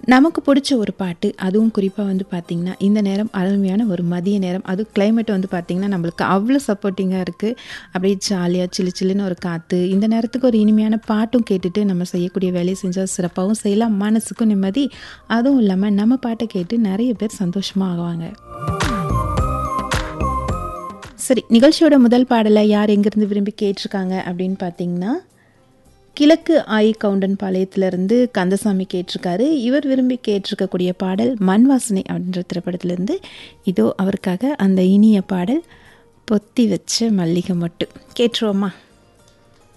நமக்கு பிடிச்ச ஒரு பாட்டு அதுவும் குறிப்பாக வந்து பார்த்திங்கன்னா இந்த நேரம் அருமையான ஒரு மதிய நேரம் அதுவும் climate வந்து பார்த்திங்கன்னா நம்மளுக்கு அவ்வளோ சப்போர்ட்டிங்காக இருக்குது அப்படியே ஜாலியாக சில்லு சில்லுன்னு ஒரு காற்று இந்த நேரத்துக்கு ஒரு இனிமையான பாட்டும் கேட்டுட்டு நம்ம செய்யக்கூடிய வேலையை செஞ்சால் சிறப்பாகவும் செய்யலாம் மனசுக்கும் நிம்மதி அதுவும் இல்லாமல் நம்ம பாட்டை கேட்டு நிறைய பேர் சந்தோஷமாக ஆகுவாங்க சரி நிகழ்ச்சியோட முதல் பாடலை யார் எங்கேருந்து விரும்பி கேட்டிருக்காங்க அப்படின்னு பார்த்தீங்கன்னா கிழக்கு ஆயி கவுண்டன் பாளையத்திலிருந்து கந்தசாமி கேட்டிருக்காரு இவர் விரும்பி கேட்டிருக்கக்கூடிய பாடல் மண் வாசனை அப்படின்ற திரைப்படத்திலேருந்து இதோ அவருக்காக அந்த இனிய பாடல் பொத்தி வச்ச மல்லிகை மொட்டு கேட்டுருவோமா